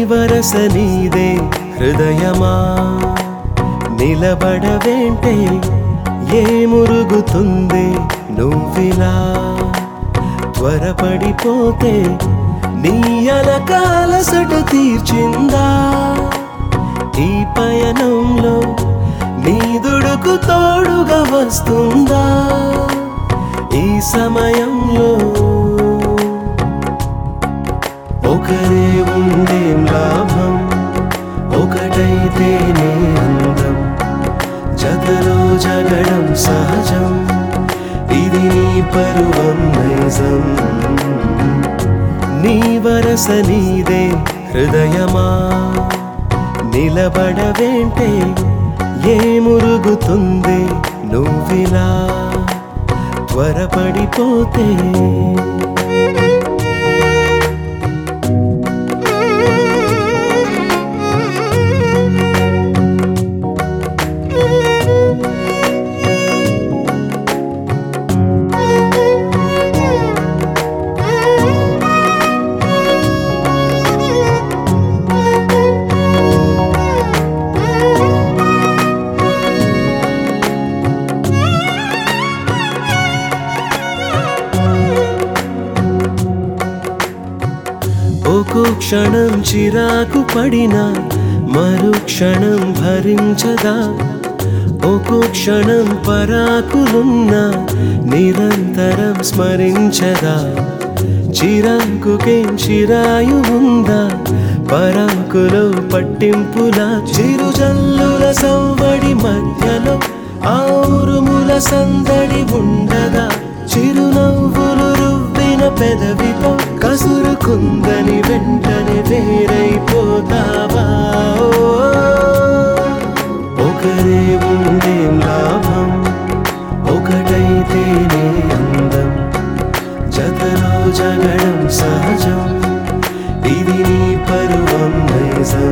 వరస నీదే హృదయమా నిలబడవేంటే ఏ మురుగుతుంది నువ్విలా త్వరపడిపోతే నీ అలకాలసట తీర్చిందా ఈ పయనంలో నీ దుడుకు తోడుగా వస్తుందా ఈ సమయంలో ఒకరే ఉండేం లాభం ఒకటైతేనే అందం జతలో జగడం సహజం ఇది నీ పరువం నైజం నీ వరస నీదే హృదయమా నిలబడవేంటే ఏ మురుగుతుంది నువ్విలా త్వరపడిపోతే ఒక్కో క్షణం చిరాకు పడినా మరు క్షణం భరించదా ఒక్కో క్షణం పరాకులున్నా నిరంతరం స్మరించదా చిరాకుకేం చిరాయు ఉందా పరాకులో పట్టింపుల చిరుజల్లుల సవ్వడి మధ్యలో ఆరుముల సందడి ఉండదా చిరునవ్వులు రువ్విన పెదవితో కసురుకుందని వెంటనే వేరైపోతావా ఓ, ఒకరే ఉండేం లాభం ఒకటైతేనే అందం జతలో జగడం సహజం ఇది నీ పరువం నైజం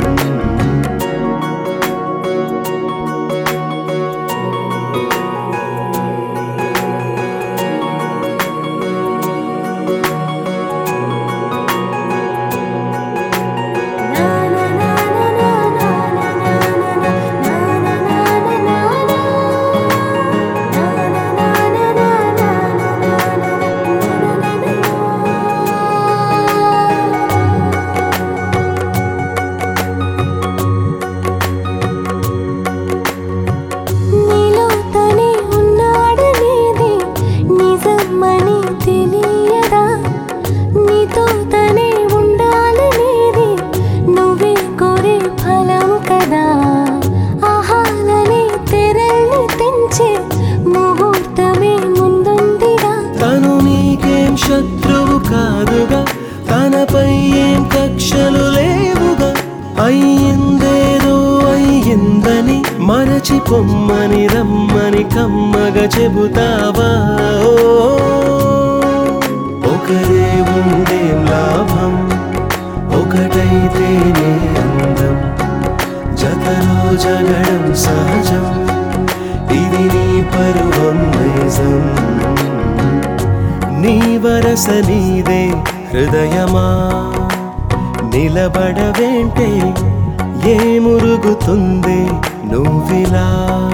నీలో తనే ఉన్నాడనేది నిజమని తెలియదా నీతో తనే ఉండాలనేది నువ్వే కోరే ఫలం కదా ఆహాలని తెరల్ని తెంచే ముహూర్తమే ముందుందిగా తను నీకేం శత్రువు కాదుగా తనపై ఏం కక్షలు లేవుగా అయ్యిందేదో అయ్యిందని మరచి పొమ్మని రమ్మని కమ్మగా చెబుతావా ఓ, ఒకరే ఉండేం లాభం ఒకటైతేనే అందం జతలో జగడం సహజం ఇది నీ పరువం నైజం నీ వరస నీదే హృదయమా నిలబడవేంటే ఏ మురుగుతుంది నువ్విలా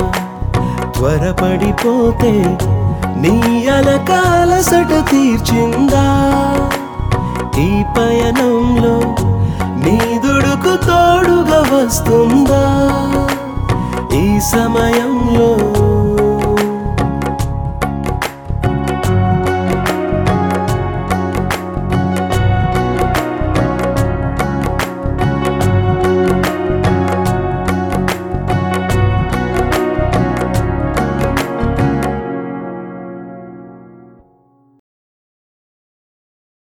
త్వరపడిపోతే నీ అలకాలసట తీర్చిందా ఈ పయనంలో నీ దుడుకు తోడుగా వస్తుందా ఈ సమయంలో